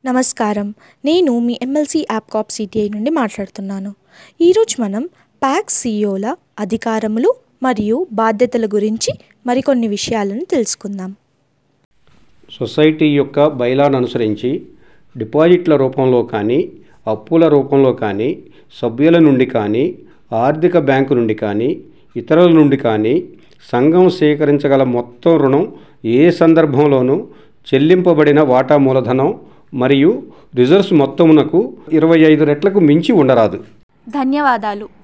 నమస్కారం నేను మీ ఎమ్మెల్సీ యాప్ కాప్ సిటిఐ నుండి మాట్లాడుతున్నాను ఈరోజు మనం ప్యాక్ సిఇఓల అధికారములు మరియు బాధ్యతల గురించి మరికొన్ని విషయాలను తెలుసుకుందాం సొసైటీ యొక్క బైలాను అనుసరించి డిపాజిట్ల రూపంలో కానీ అప్పుల రూపంలో కానీ సభ్యుల నుండి కానీ ఆర్థిక బ్యాంకు నుండి కానీ ఇతరుల నుండి కానీ సంఘం సేకరించగల మొత్తం రుణం ఏ సందర్భంలోనూ చెల్లింపబడిన వాటా మూలధనం మరియు రిజర్వ్స్ మొత్తమునకు ఇరవై ఐదు రెట్లకు మించి ఉండరాదు ధన్యవాదాలు